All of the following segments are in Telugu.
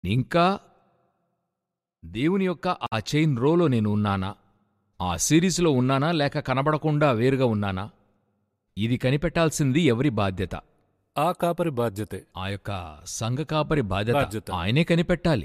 ఇంకా దేవుని యొక్క ఆ చైన్ రోలో నేను ఉన్నానా ఆ సిరీస్లో ఉన్నానా లేక కనబడకుండా వేరుగా ఉన్నానా ఇది కనిపెట్టాల్సింది ఎవరి బాధ్యత ఆ కాపరి బాధ్యతే ఆ యొక్క సంఘ కాపరి బాధ్యత బాధ్యత. ఆయనే కనిపెట్టాలి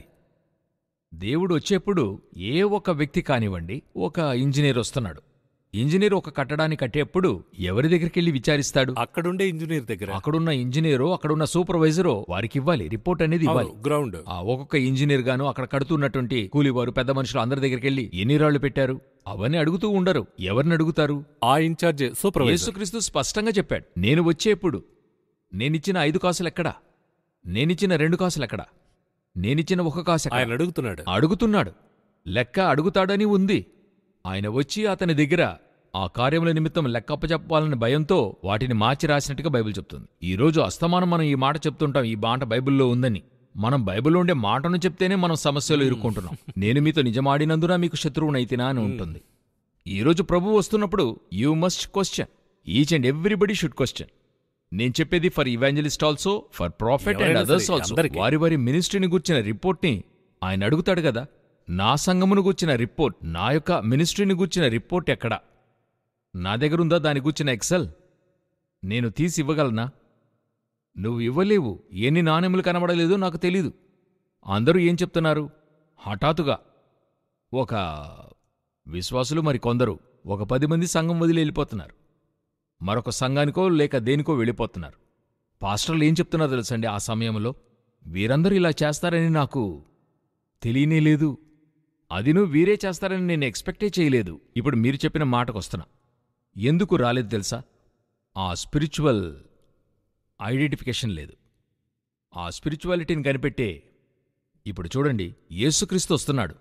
దేవుడు వచ్చేప్పుడు ఏ ఒక వ్యక్తి కానివ్వండి ఒక ఇంజనీర్ వస్తున్నాడు ఇంజనీర్ ఒక కట్టడాన్ని కట్టేప్పుడు ఎవరి దగ్గరికి వెళ్ళి విచారిస్తాడు అక్కడుండే ఇంజనీర్ దగ్గర అక్కడున్న ఇంజనీరో అక్కడున్న సూపర్వైజరో వారికి ఇవ్వాలి రిపోర్ట్ అనేది ఇవ్వాలి అవును, గ్రౌండ్ ఆ ఒక్కొక్క ఇంజనీర్ గాను అక్కడ కడుతున్నటువంటి కూలివారు పెద్ద మనుషులు అందరి దగ్గరికి వెళ్ళి ఎన్ని రాళ్లు పెట్టారు అవన్నీ అడుగుతూ ఉండరు ఎవరిని అడుగుతారు ఆ ఇన్ఛార్జ్ సూపర్వైజర్ యేసుక్రీస్తు స్పష్టంగా చెప్పాడు నేను వచ్చేప్పుడు నేనిచ్చిన ఐదు కాసులు ఎక్కడా నేనిచ్చిన రెండు కాసులు ఎక్కడా నేనిచ్చిన ఒక కాసు ఎక్కడా? ఆయన అడుగుతున్నాడు అడుగుతున్నాడు లెక్క అడుగుతాడని ఉంది ఆయన వచ్చి అతని దగ్గర ఆ కార్యముల నిమిత్తం లెక్క అప్పచెప్పాలనే భయంతో వాటిని మార్చి రాసినట్టుగా బైబిల్ చెప్తుంది ఈ రోజు అస్తమానం మనం ఈ మాట చెప్తుంటాం ఈ మాట బైబిల్లో ఉందని మనం బైబిల్లో ఉండే మాటను చెప్తేనే మనం సమస్యలు ఇరుక్కుంటున్నాం నేను మీతో నిజమాడినందున మీకు శత్రువునైతినా అని ఉంటుంది ఈ రోజు ప్రభు వస్తున్నప్పుడు you must question each and everybody should question నేను చెప్పేది for evangelist also for prophet and ఎవరైనా అదర్స్ సరే, ఆల్సో అందరికీ. వారి వారి మినిస్ట్రీని గుర్చిన రిపోర్ట్ని ఆయన అడుగుతాడు కదా నా సంఘమును గుర్చిన రిపోర్ట్ నా యొక్క మినిస్ట్రీని గుర్చిన రిపోర్ట్ ఎక్కడా నా దగ్గరుందా దాని గుర్చిన ఎక్సెల్ నేను తీసి ఇవ్వగలనా నువ్వు ఇవ్వలేవు ఎన్ని నాణెములు కనబడలేదో నాకు తెలీదు అందరూ ఏం చెప్తున్నారు హఠాత్తుగా ఒక విశ్వాసులు మరి కొందరు ఒక పది మంది సంఘం వదిలి వెళ్ళిపోతున్నారు మరొక సంఘానికో లేక దేనికో వెళ్ళిపోతున్నారు పాస్టర్లు ఏం చెప్తున్నారు తెలుసండి ఆ సమయంలో వీరందరూ ఇలా చేస్తారని నాకు తెలియనే లేదు అదిను వీరే చేస్తారని నేను ఎక్స్పెక్టే చేయలేదు ఇప్పుడు మీరు చెప్పిన మాటకొస్తున్నా ఎందుకు రాలేదు తెలుసా ఆ స్పిరిచువల్ ఐడెంటిఫికేషన్ లేదు ఆ స్పిరిచువాలిటీని కనిపెట్టే ఇప్పుడు చూడండి యేసుక్రీస్తు వస్తున్నాడు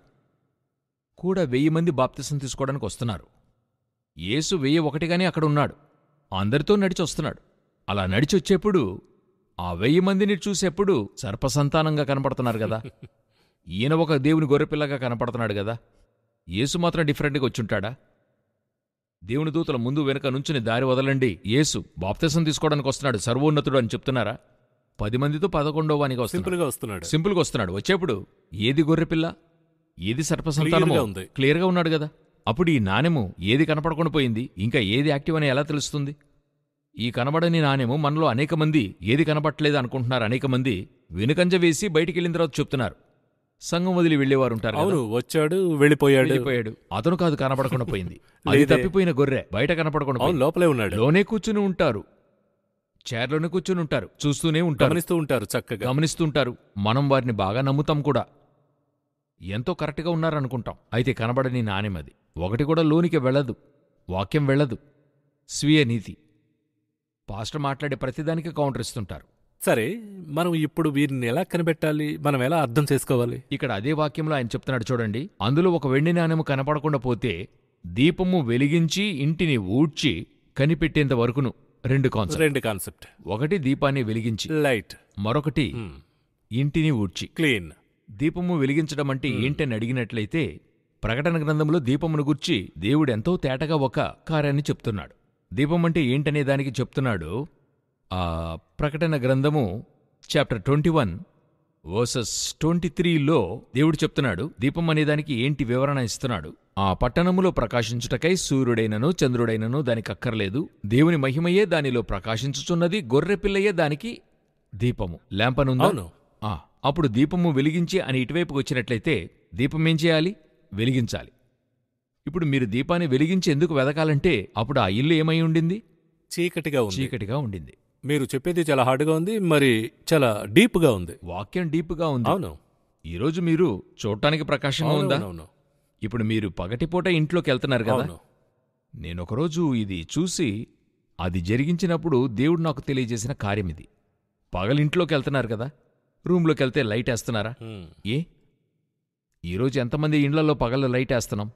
కూడా వెయ్యి మంది బాప్తిసం తీసుకోవడానికి వస్తున్నారు యేసు వెయ్యి ఒకటిగానే అక్కడ ఉన్నాడు అందరితో నడిచి వస్తున్నాడు అలా నడిచి వచ్చేప్పుడు ఆ వెయ్యి మందిని చూసేప్పుడు సర్పసంతానంగా కనపడుతున్నారు కదా ఈయన ఒక దేవుని గొర్రెపిల్లగా కనపడుతున్నాడు కదా యేసు మాత్రం డిఫరెంట్గా వచ్చుంటాడా దేవుని దూతల ముందు వెనుక నుంచుని దారి వదలండి యేసు బాప్తిసం తీసుకోవడానికి వస్తున్నాడు సర్వోన్నతుడు అని చెప్తున్నారా పది మందితో పదకొండో వానికి వస్తున్నాడు సింపుల్ గా వస్తున్నాడు సింపుల్గా వస్తున్నాడు వచ్చేప్పుడు ఏది గొర్రెపిల్ల ఏది సర్పసంతానమో Clear గా ఉంది. క్లియర్గా ఉన్నాడు కదా అప్పుడు ఈ నాణెము ఏది కనపడకుండా పోయింది ఇంకా ఏది యాక్టివ్ అని ఎలా తెలుస్తుంది ఈ కనబడని నాణెము మనలో అనేక మంది ఏది కనబట్టలేదు అనుకుంటున్నారు అనేక మంది వెనుకంజ వేసి బయటికి వెళ్ళిన తర్వాత చెప్తున్నారు సంఘం వదిలి వెళ్ళేవారు ఉంటారు కదా. అవును వచ్చాడు వెళ్ళిపోయాడు వెళ్ళిపోయాడు అతను కాదు కనపడకుండా పోయింది అది లేదే. తప్పిపోయిన గొర్రె బయట కనపడకుండా అవును పోయింది. లోపలే ఉన్నాడు లోనే కూర్చుని ఉంటారు చైర్లోనే కూర్చుని ఉంటారు చూస్తూనే ఉంటారు గమనిస్తూ ఉంటారు చక్కగా గమనిస్తుంటారు మనం వారిని బాగా నమ్ముతాం కూడా ఎంతో కరెక్ట్గా ఉన్నారనుకుంటాం అయితే కనబడని నాణ్యమది ఒకటి కూడా లోనికి వెళ్ళదు వాక్యం వెళ్ళదు స్వీయ నీతి పాస్టర్ మాట్లాడే ప్రతిదానికి కౌంటర్ ఇస్తుంటారు సరే మనం ఇప్పుడు వీరిని ఎలా కనిపెట్టాలి మనం ఎలా అర్థం చేసుకోవాలి ఇక్కడ అదే వాక్యంలో ఆయన చెప్తున్నాడు చూడండి అందులో ఒక వెండి నాణెము కనపడకుండా పోతే దీపము వెలిగించి ఇంటిని ఊడ్చి కనిపెట్టేంత వరకును రెండు కాన్సెప్ట్ రెండు కాన్సెప్ట్ ఒకటి దీపాన్ని వెలిగించి లైట్ మరొకటి ఇంటిని ఊడ్చి క్లీన్ దీపము వెలిగించడం అంటే ఏంటని అడిగినట్లయితే ప్రకటన గ్రంథంలో దీపమును గుర్చి దేవుడెంతో తేటగా ఒక కార్యాన్ని చెప్తున్నాడు దీపం అంటే ఏంటనే దానికి చెప్తున్నాడు ఆ ప్రకటన గ్రంథము chapter twenty one verses twenty త్రీలో దేవుడు చెప్తున్నాడు దీపం అనే దానికి ఏంటి వివరణ ఇస్తున్నాడు ఆ పట్టణములో ప్రకాశించుటకై సూర్యుడైనను చంద్రుడైనను దానికి అక్కర్లేదు దేవుని మహిమయే దానిలో ప్రకాశించుచున్నది గొర్రెపిల్లయే దానికి దీపము ల్యాంపనుందా అవును ఆ, అప్పుడు దీపము వెలిగించి అని ఇటువైపుకి వచ్చినట్లయితే దీపం ఏం చేయాలి వెలిగించాలి ఇప్పుడు మీరు దీపాన్ని వెలిగించి ఎందుకు వెదకాలంటే అప్పుడు ఆ ఇల్లు ఏమై ఉండింది చీకటిగా ఉంది చీకటిగా ఉండింది మీరు చెప్పేది చాలా హార్డ్గా ఉంది మరి చాలా డీప్ గా ఉంది వాక్యం డీప్గా ఉంది అవును ఈరోజు మీరు చూడటానికి ప్రకాశంగా ఉందా అవును ఇప్పుడు మీరు పగటిపూట ఇంట్లోకి వెళ్తున్నారు కదా అవును నేను ఒకరోజు ఇది చూసి అది జరిగించినప్పుడు దేవుడు నాకు తెలియజేసిన కార్యం ఇది పగలింట్లోకి వెళ్తున్నారు కదా రూమ్లోకి వెళ్తే లైట్ వేస్తున్నారా ఉమ్. ఏ ఈరోజు ఎంతమంది ఇండ్లలో పగలు లైట్ వేస్తున్నాం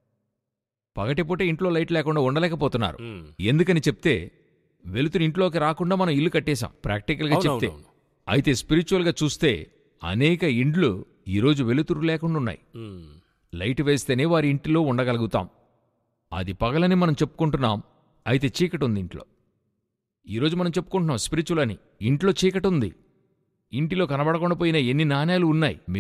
పగటిపూట ఇంట్లో లైట్ లేకుండా ఉండలేకపోతున్నారు ఉమ్. ఎందుకని చెప్తే వెలుతురు ఇంట్లోకి రాకుండా మనం ఇల్లు కట్టేశాం ప్రాక్టికల్గా అవును, చెప్తే అవును, అయితే స్పిరిచువల్గా చూస్తే అనేక ఇండ్లు ఈరోజు వెలుతురు లేకుండా ఉన్నాయి ఉమ్. లైట్ వేస్తేనే వారి ఇంటిలో ఉండగలుగుతాం అది పగలని మనం చెప్పుకుంటున్నాం అయితే చీకటి ఉంది ఇంట్లో ఈరోజు మనం చెప్పుకుంటున్నాం స్పిరిచువల్ అని ఇంట్లో చీకటి ఉంది ఇంటిలో కనబడకుండా పోయిన ఎన్ని నాణేలు ఉన్నాయి